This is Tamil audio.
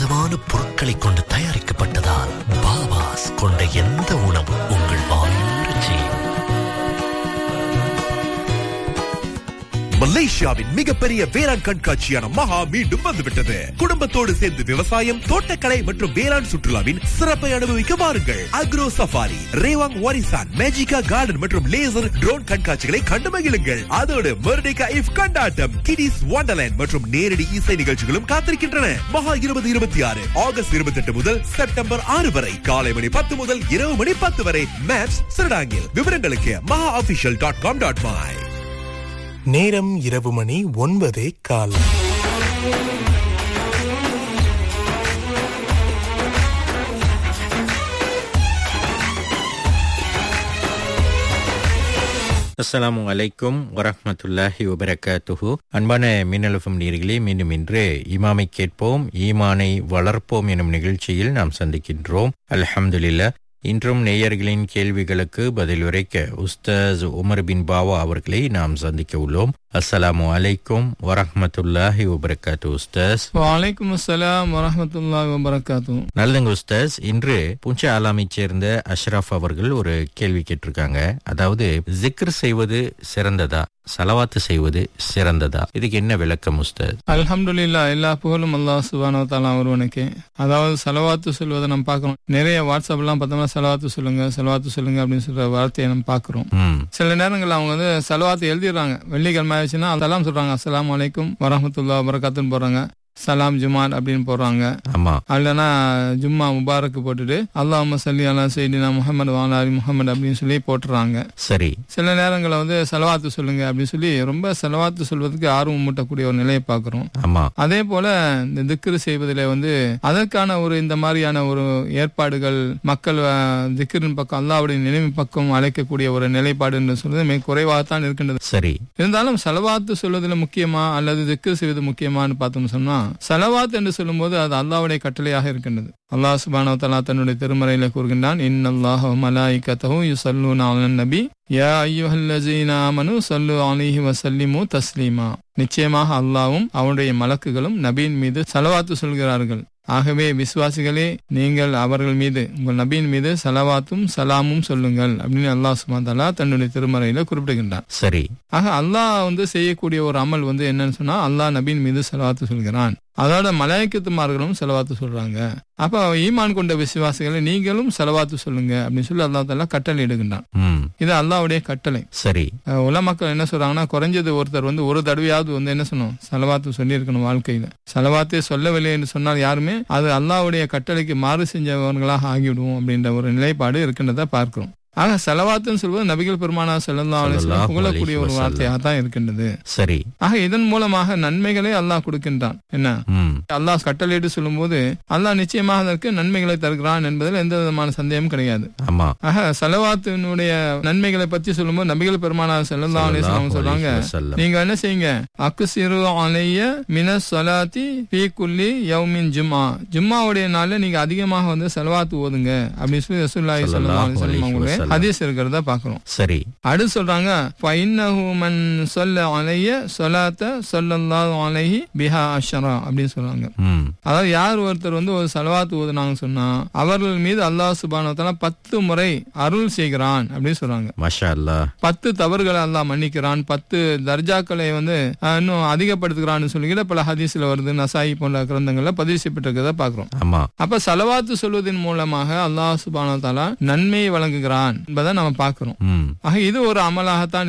உன்னதமான பொருட்களை கொண்டு தயாரிக்கப்பட்டதால் பாபாஸ் கொண்ட எந்த உணவு உங்கள் வாயூரச் செய்யும் மலேசியாவின் மிகப்பெரிய வேளாண் கண்காட்சியான மகா மீண்டும் வந்துவிட்டது குடும்பத்தோடு சேர்ந்து விவசாயம் தோட்டக்கலை மற்றும் வேளாண் சுற்றுலாவின் சிறப்பை அனுபவிக்க வாருங்கள் Agro Safari Rawang Warisan Magica garden மற்றும் லேசர் ட்ரோன் கண்காட்சிகளை கண்டு மகிழுங்கள் அதோடு மெர்டிகா இஃப் கொண்டாட்டம் கிடிஸ் வண்டர்லேண்ட் மற்றும் நேரடி இசை நிகழ்ச்சிகளும் காத்திருக்கின்றன மகா இருபது இருபத்தி ஆறு ஆகஸ்ட் இருபத்தி எட்டு முதல் செப்டம்பர் ஆறு வரை காலை மணி பத்து முதல் இரவு மணி பத்து வரை மேப்ஸ் சிறடாங்கில் விவரங்களுக்கு MAHA official dot com dot my நேரம் இரவு மணி ஒன்பதே கால் அஸ்ஸலாமு அலைக்கும் வரஹ்மத்துல்லாஹி வபரகாத்துஹு அன்பான மின்னலுஃபம் நீர்களே மீண்டும் இன்று இமாமை கேட்போம் ஈமானை வளர்ப்போம் எனும் நிகழ்ச்சியில் நாம் சந்திக்கின்றோம் அல்ஹம்துலில்லா இன்றும் நேயர்களின் கேள்விகளுக்கு பதில் உரைக்க உஸ்தாஸ் உமர் பின் பாவா அவர்களை நாம் சந்திக்க உள்ளோம் அஸ்ஸலாமு அலைக்கும் வரஹ்மத்துல்லாஹி வபரகாத்து உஸ்தாஸ் வலைக்கும் அஸ்ஸலாம் வரஹமத்துல்லாஹி வபரகாத்து நல்லதுங்க உஸ்தாஸ் இன்று புஞ்ச ஆலாமைச் சேர்ந்த அஷ்ரஃப் அவர்கள் ஒரு கேள்வி கேட்டிருக்காங்க அதாவது ஜிக்ர் செய்வது சிறந்ததா சலவாத்து செய்வது சிறந்ததா இதுக்கு என்ன விளக்கம் உஸ்தாஸ் அல்ஹம்துலில்லா எல்லா புகழும் அல்லாஹ் சுபானோ தாலா ஒருவனுக்கு அதாவது செலவாத்து சொல்வதை நம்ம பார்க்கிறோம் நிறைய வாட்ஸ்அப்லாம் பார்த்தோம்னா செலவாத்து சொல்லுங்க செலவாத்து சொல்லுங்க அப்படின்னு சொல்ற வார்த்தையை நம்ம பார்க்கிறோம் ம் சில நேரங்கள்ல அவங்க வந்து செலவாத்து எழுதிடுறாங்க வெள்ளிக்கிழமை ஆயிடுச்சுன்னா சலாம் சொல்றாங்க அஸ்ஸலாமு அலைக்கும் வரஹமத்துல்லா வரகாத்துன்னு போடுறாங்க சலாம் ஜுமான் அப்படின்னு போடுறாங்க ஆமா அல்லனா ஜும்மா முபாரக் போட்டுட்டு அல்லாஹ் சல்லி அலா சைடினா முகமது வாலாரி முகமது அப்படின்னு சொல்லி போட்டுறாங்க சரி சில நேரங்களில் வந்து செலவாத்து சொல்லுங்க அப்படின்னு சொல்லி ரொம்ப செலவாத்து சொல்வதற்கு ஆர்வம் மூட்டக்கூடிய ஒரு நிலையை பார்க்கிறோம் ஆமா அதே போல இந்த திக்ரு செய்வதில் வந்து அதற்கான ஒரு இந்த மாதிரியான ஒரு ஏற்பாடுகள் மக்கள் அஹ், திக்ரின் பக்கம் அல்லாவுடைய நினைவு பக்கம் அழைக்கக்கூடிய ஒரு நிலைப்பாடு என்று சொல்வது மிக குறைவாகத்தான் இருக்கின்றது சரி இருந்தாலும் செலவாத்து சொல்வதில் முக்கியமா அல்லது திக்ரு செய்வது முக்கியமான்னு பார்த்தோம்னு சொன்னா செலவாத் என்று சொல்லும்போது அது அல்லாவுடைய கட்டளையாக இருக்கின்றது அல்லாஹ் சுபானோ தலா தன்னுடைய திருமறையில கூறுகின்றான் இன் அல்லாஹ் மலாய்கத்தஹு யுசல்லூன அலன் நபி யா ஐயுஹல்லஜீன ஆமனு சல்லு அலைஹி வசல்லிமு தஸ்லீமா நிச்சயமாக அல்லாவும் அவனுடைய மலக்குகளும் நபியின் மீது செலவாத்து சொல்கிறார்கள் ஆகவே விசுவாசிகளே நீங்கள் அவர்கள் மீது உங்கள் நபியின் மீது சலவாத்தும் சலாமும் சொல்லுங்கள் அப்படின்னு அல்லாஹ் சுபான் தலா தன்னுடைய திருமறையில குறிப்பிடுகின்றான் சரி ஆக அல்லாஹ் வந்து செய்யக்கூடிய ஒரு அமல் வந்து என்னன்னு சொன்னா அல்லாஹ் நபியின் மீது செலவாத்து சொல்கிறான் அதோட மலாய்க்கத்துமார்களும் செலவாத்து சொல்றாங்க அப்ப ஈமான் கொண்ட விசுவாசிகளை நீங்களும் செலவாத்து சொல்லுங்க அப்படின்னு சொல்லி அல்லாஹ் தாலா கட்டளை இடுகின்றான் ம் இது அல்லாஹ்வுடைய கட்டளை சரி அஹ் உல மக்கள் என்ன சொல்றாங்கன்னா குறைஞ்சது ஒருத்தர் வந்து ஒரு தடவையாவது வந்து என்ன சொல்லணும் செலவாத்து சொல்லியிருக்கணும் வாழ்க்கையில செலவாத்தே சொல்லவில்லை என்று சொன்னால் யாருமே அது அல்லாஹ்வுடைய கட்டளைக்கு மாறு செஞ்சவர்களாக ஆகிவிடுவோம் அப்படின்ற ஒரு நிலைப்பாடு இருக்கின்றதை பார்க்கிறோம் ஆக செலவாத்துன்னு சொல்வது நபிகள் பெருமானா செல்லல்லா ஸல்லல்லாஹு புகழக்கூடிய ஒரு அலைஹி வார்த்தையாக தான் இருக்கின்றது சரி ஆக இதன் மூலமாக நன்மைகளை அல்லாஹ் கொடுக்கின்றான் என்ன ம் அல்லாஹ் கட்டளையிட்டு சொல்லும்போது அல்லாஹ் நிச்சயமாக அதற்கு நன்மைகளை தருகிறான் என்பதில் எந்த விதமான சந்தேகமும் கிடையாது ஆமா ஆக செலவாத்தினுடைய நன்மைகளை பத்தி சொல்லும்போது நபிகள் பெருமானா செல்லல்லா அலிஸ்லாம் சொல்றாங்க ஸல்லல்லாஹு அலைஹி வஸல்லம். நீங்க என்ன செய்யுங்க அக்குசிறு அலைய மின சலாத்தி பி குல்லி யௌமின் ஜும்மா ஜும்மாவுடைய நாள்ல நீங்க அதிகமாக வந்து செலவாத்து ஓதுங்க அப்படின்னு சொல்லி ரசூலுல்லாஹி ஸல்லல்லாஹு அலைஹி வஸல்லம் அவங்களுடைய வஸல்லம். ஹதீஸ் இருக்கிறத பாக்குறோம் சரி அடுத்து சொல்றாங்க ஃபைன்னஹு மன் சொல்ல அலைய சொலாத்த சொல்லல்லாஹு அலைஹி பிஹா அஷரா அப்படின்னு சொல்றாங்க ம் அதாவது யார் ஒருத்தர் வந்து ஒரு செலவாத்து ஓதுனாங்க சொன்னா அவர்கள் மீது அல்லாஹ் சுபானு வ தஆலா பத்து முறை அருள் செய்கிறான் அப்படின்னு சொல்றாங்க மாஷா அல்லாஹ் பத்து தவறுகளை அல்லாஹ் மன்னிக்கிறான் பத்து தர்ஜாக்களை வந்து அஹ், இன்னும் அதிகப்படுத்துகிறான்னு சொல்லிக்கிட்ட பல ஹதீஸ்ல வருது நசாயி போன்ற கிரந்தங்கள்ல பதிவு செய்யப்பட்டிருக்கிறத பாக்குறோம் ஆமா அப்ப செலவாத்து சொல்வதன் மூலமாக அல்லாஹ் சுபானு வ தஆலா நன்மையை வழங்குகிறான் என்பதை நம்ம பார்க்கிறோம் ம் ஆக இது ஒரு அமலாகத்தான்